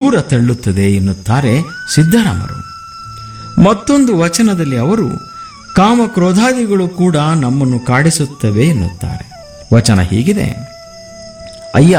ದೂರ ತಳ್ಳುತ್ತದೆ ಎನ್ನುತ್ತಾರೆ ಸಿದ್ದರಾಮರು ಮತ್ತೊಂದು ವಚನದಲ್ಲಿ ಅವರು ಕಾಮಕ್ರೋಧಾದಿಗಳು ಕೂಡ ನಮ್ಮನ್ನು ಕಾಡಿಸುತ್ತವೆ ಎನ್ನುತ್ತಾರೆ ವಚನ ಹೀಗಿದೆ ಅಯ್ಯ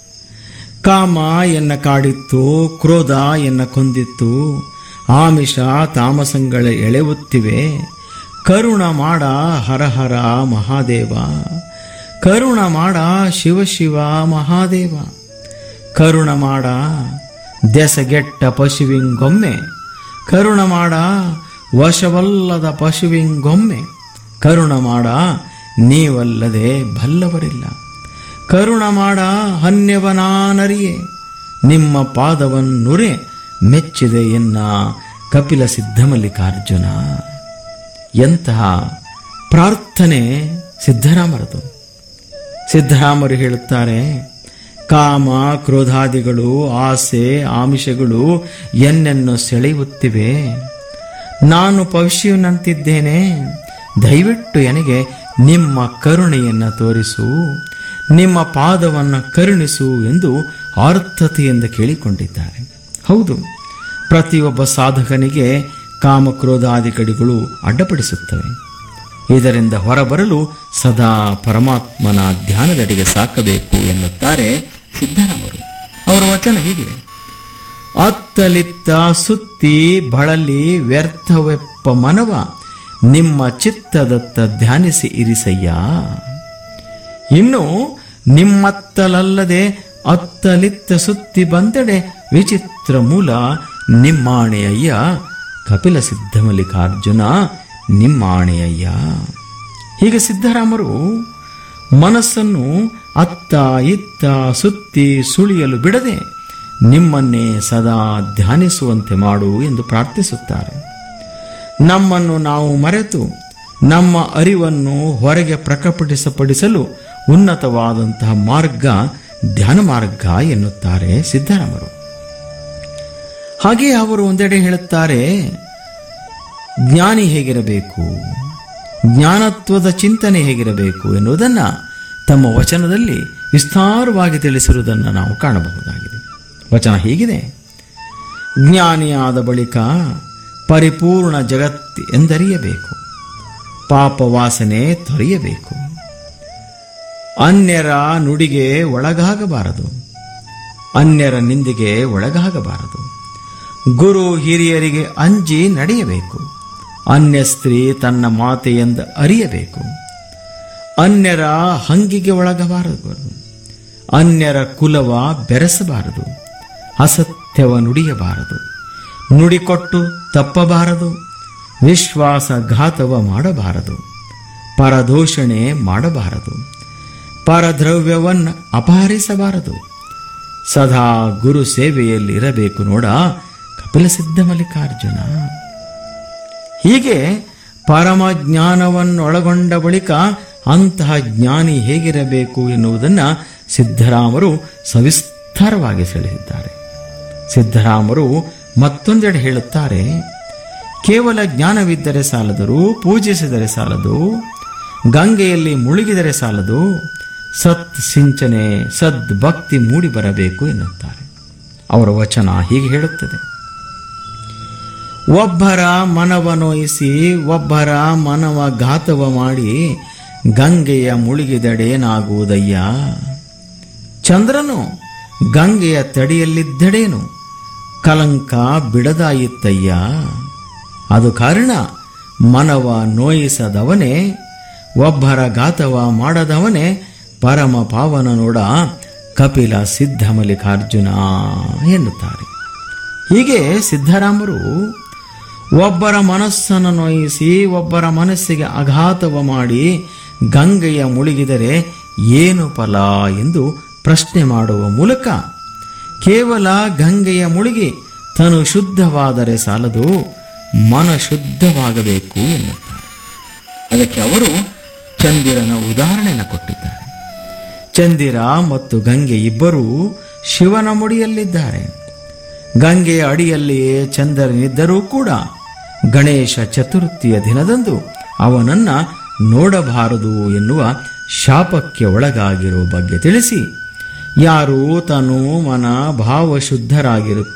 ಕಾಮ ಎನ್ನ ಕಾಡಿತ್ತು ಕ್ರೋಧ ಎನ್ನ ಕೊಂದಿತ್ತು ಆಮಿಷ ತಾಮಸಂಗಳ ಎಳೆಯುತ್ತಿವೆ ಕರುಣ ಮಾಡ ಹರಹರ ಮಹಾದೇವ ಕರುಣ ಮಾಡ ಶಿವ ಶಿವ ಮಹಾದೇವ ಕರುಣ ಮಾಡ ದೆಸಗೆಟ್ಟ ಪಶುವಿಂಗೊಮ್ಮೆ ಕರುಣ ಮಾಡ ವಶವಲ್ಲದ ಪಶುವಿಂಗೊಮ್ಮೆ ಕರುಣ ಮಾಡ ನೀವಲ್ಲದೆ ಬಲ್ಲವರಿಲ್ಲ ಕರುಣ ಮಾಡ ಹನ್ಯವನಾನರಿಯೇ ನಿಮ್ಮ ಪಾದವನ್ನುರೆ ಮೆಚ್ಚಿದೆ ಎನ್ನ ಕಪಿಲ ಸಿದ್ಧಮಲ್ಲಿಕಾರ್ಜುನ ಎಂತಹ ಪ್ರಾರ್ಥನೆ ಸಿದ್ಧರಾಮರದು ಸಿದ್ಧರಾಮರು ಹೇಳುತ್ತಾರೆ ಕಾಮ ಕ್ರೋಧಾದಿಗಳು ಆಸೆ ಆಮಿಷಗಳು ಎನ್ನನ್ನು ಸೆಳೆಯುತ್ತಿವೆ ನಾನು ಪವಿಷ್ಯನಂತಿದ್ದೇನೆ ದಯವಿಟ್ಟು ನನಗೆ ನಿಮ್ಮ ಕರುಣೆಯನ್ನು ತೋರಿಸು ನಿಮ್ಮ ಪಾದವನ್ನು ಕರುಣಿಸು ಎಂದು ಆರ್ಥತೆಯಿಂದ ಕೇಳಿಕೊಂಡಿದ್ದಾರೆ ಹೌದು ಪ್ರತಿಯೊಬ್ಬ ಸಾಧಕನಿಗೆ ಕಾಮಕ್ರೋಧಾದಿಗಳಿಗಳು ಅಡ್ಡಪಡಿಸುತ್ತವೆ ಇದರಿಂದ ಹೊರಬರಲು ಸದಾ ಪರಮಾತ್ಮನ ಧ್ಯಾನದಡಿಗೆ ಸಾಕಬೇಕು ಎನ್ನುತ್ತಾರೆ ಸಿದ್ದರಾಮರು ಅವರ ವಚನ ಹೀಗಿದೆ ಅತ್ತಲಿತ್ತ ಸುತ್ತಿ ಬಳಲಿ ವ್ಯರ್ಥವೆಪ್ಪ ಮನವ ನಿಮ್ಮ ಚಿತ್ತದತ್ತ ಧ್ಯಾನಿಸಿ ಇರಿಸಯ್ಯ ಇನ್ನು ನಿಮ್ಮತ್ತಲಲ್ಲದೆ ಅತ್ತಲಿತ್ತ ಸುತ್ತಿ ಬಂದೆಡೆ ವಿಚಿತ್ರ ಮೂಲ ನಿಮ್ಮಾಣೆಯಯ್ಯ ಕಪಿಲ ಸಿದ್ಧಮಲ್ಲಿಕಾರ್ಜುನ ನಿಮ್ಮಾಣೆಯಯ್ಯ ಹೀಗೆ ಸಿದ್ದರಾಮರು ಮನಸ್ಸನ್ನು ಅತ್ತ ಇತ್ತ ಸುತ್ತಿ ಸುಳಿಯಲು ಬಿಡದೆ ನಿಮ್ಮನ್ನೇ ಸದಾ ಧ್ಯಾನಿಸುವಂತೆ ಮಾಡು ಎಂದು ಪ್ರಾರ್ಥಿಸುತ್ತಾರೆ ನಮ್ಮನ್ನು ನಾವು ಮರೆತು ನಮ್ಮ ಅರಿವನ್ನು ಹೊರಗೆ ಪ್ರಕಟಿಸಪಡಿಸಲು ಉನ್ನತವಾದಂತಹ ಮಾರ್ಗ ಧ್ಯಾನ ಮಾರ್ಗ ಎನ್ನುತ್ತಾರೆ ಸಿದ್ದರಾಮರು ಹಾಗೆ ಅವರು ಒಂದೆಡೆ ಹೇಳುತ್ತಾರೆ ಜ್ಞಾನಿ ಹೇಗಿರಬೇಕು ಜ್ಞಾನತ್ವದ ಚಿಂತನೆ ಹೇಗಿರಬೇಕು ಎನ್ನುವುದನ್ನು ತಮ್ಮ ವಚನದಲ್ಲಿ ವಿಸ್ತಾರವಾಗಿ ತಿಳಿಸಿರುವುದನ್ನು ನಾವು ಕಾಣಬಹುದಾಗಿದೆ ವಚನ ಹೀಗಿದೆ ಜ್ಞಾನಿಯಾದ ಬಳಿಕ ಪರಿಪೂರ್ಣ ಜಗತ್ ಎಂದರಿಯಬೇಕು ಪಾಪ ವಾಸನೆ ತೊರೆಯಬೇಕು ಅನ್ಯರ ನುಡಿಗೆ ಒಳಗಾಗಬಾರದು ಅನ್ಯರ ನಿಂದಿಗೆ ಒಳಗಾಗಬಾರದು ಗುರು ಹಿರಿಯರಿಗೆ ಅಂಜಿ ನಡೆಯಬೇಕು ಅನ್ಯ ಸ್ತ್ರೀ ತನ್ನ ಮಾತೆಯೆಂದು ಅರಿಯಬೇಕು ಅನ್ಯರ ಹಂಗಿಗೆ ಒಳಗಬಾರದು ಅನ್ಯರ ಕುಲವ ಬೆರೆಸಬಾರದು ಅಸತ್ಯವ ನುಡಿಯಬಾರದು ನುಡಿಕೊಟ್ಟು ತಪ್ಪಬಾರದು ವಿಶ್ವಾಸಘಾತವ ಮಾಡಬಾರದು ಪರದೋಷಣೆ ಮಾಡಬಾರದು ಪರದ್ರವ್ಯವನ್ನು ಅಪಹರಿಸಬಾರದು ಸದಾ ಗುರು ಸೇವೆಯಲ್ಲಿ ಇರಬೇಕು ನೋಡ ಕಪಿಲ ಸಿದ್ಧ ಮಲ್ಲಿಕಾರ್ಜುನ ಹೀಗೆ ಪರಮ ಜ್ಞಾನವನ್ನೊಳಗೊಂಡ ಬಳಿಕ ಅಂತಹ ಜ್ಞಾನಿ ಹೇಗಿರಬೇಕು ಎನ್ನುವುದನ್ನು ಸಿದ್ಧರಾಮರು ಸವಿಸ್ತಾರವಾಗಿ ತಿಳಿಸಿದ್ದಾರೆ ಸಿದ್ಧರಾಮರು ಮತ್ತೊಂದೆಡೆ ಹೇಳುತ್ತಾರೆ ಕೇವಲ ಜ್ಞಾನವಿದ್ದರೆ ಸಾಲದರು ಪೂಜಿಸಿದರೆ ಸಾಲದು ಗಂಗೆಯಲ್ಲಿ ಮುಳುಗಿದರೆ ಸಾಲದು ಸತ್ ಸಿಂಚನೆ ಸದ್ ಭಕ್ತಿ ಮೂಡಿ ಬರಬೇಕು ಎನ್ನುತ್ತಾರೆ ಅವರ ವಚನ ಹೀಗೆ ಹೇಳುತ್ತದೆ ಒಬ್ಬರ ಮನವ ನೋಯಿಸಿ ಒಬ್ಬರ ಮನವ ಘಾತವ ಮಾಡಿ ಗಂಗೆಯ ಮುಳುಗಿದಡೇನಾಗುವುದಯ್ಯ ಚಂದ್ರನು ಗಂಗೆಯ ತಡಿಯಲ್ಲಿದ್ದಡೇನು ಕಲಂಕ ಬಿಡದಾಯಿತ್ತಯ್ಯ ಅದು ಕಾರಣ ಮನವ ನೋಯಿಸದವನೇ ಒಬ್ಬರ ಘಾತವ ಮಾಡದವನೇ ಪರಮ ಪಾವನ ನೋಡ ಕಪಿಲ ಸಿದ್ಧ ಮಲ್ಲಿಕಾರ್ಜುನ ಎನ್ನುತ್ತಾರೆ ಹೀಗೆ ಸಿದ್ಧರಾಮರು ಒಬ್ಬರ ಮನಸ್ಸನ್ನು ನೋಯಿಸಿ ಒಬ್ಬರ ಮನಸ್ಸಿಗೆ ಆಘಾತವ ಮಾಡಿ ಗಂಗೆಯ ಮುಳುಗಿದರೆ ಏನು ಫಲ ಎಂದು ಪ್ರಶ್ನೆ ಮಾಡುವ ಮೂಲಕ ಕೇವಲ ಗಂಗೆಯ ಮುಳುಗಿ ತನು ಶುದ್ಧವಾದರೆ ಸಾಲದು ಮನ ಶುದ್ಧವಾಗಬೇಕು ಎನ್ನುತ್ತಾರೆ ಅದಕ್ಕೆ ಅವರು ಚಂದಿರನ ಉದಾಹರಣೆಯನ್ನು ಕೊಟ್ಟಿದ್ದಾರೆ ಚಂದಿರ ಮತ್ತು ಗಂಗೆ ಇಬ್ಬರೂ ಶಿವನ ಮುಡಿಯಲ್ಲಿದ್ದಾರೆ ಗಂಗೆಯ ಅಡಿಯಲ್ಲಿಯೇ ಚಂದ್ರನಿದ್ದರೂ ಕೂಡ ಗಣೇಶ ಚತುರ್ಥಿಯ ದಿನದಂದು ಅವನನ್ನ ನೋಡಬಾರದು ಎನ್ನುವ ಶಾಪಕ್ಕೆ ಒಳಗಾಗಿರುವ ಬಗ್ಗೆ ತಿಳಿಸಿ ಯಾರು ತನು ಮನ ಭಾವ ಶುದ್ಧರಾಗಿರು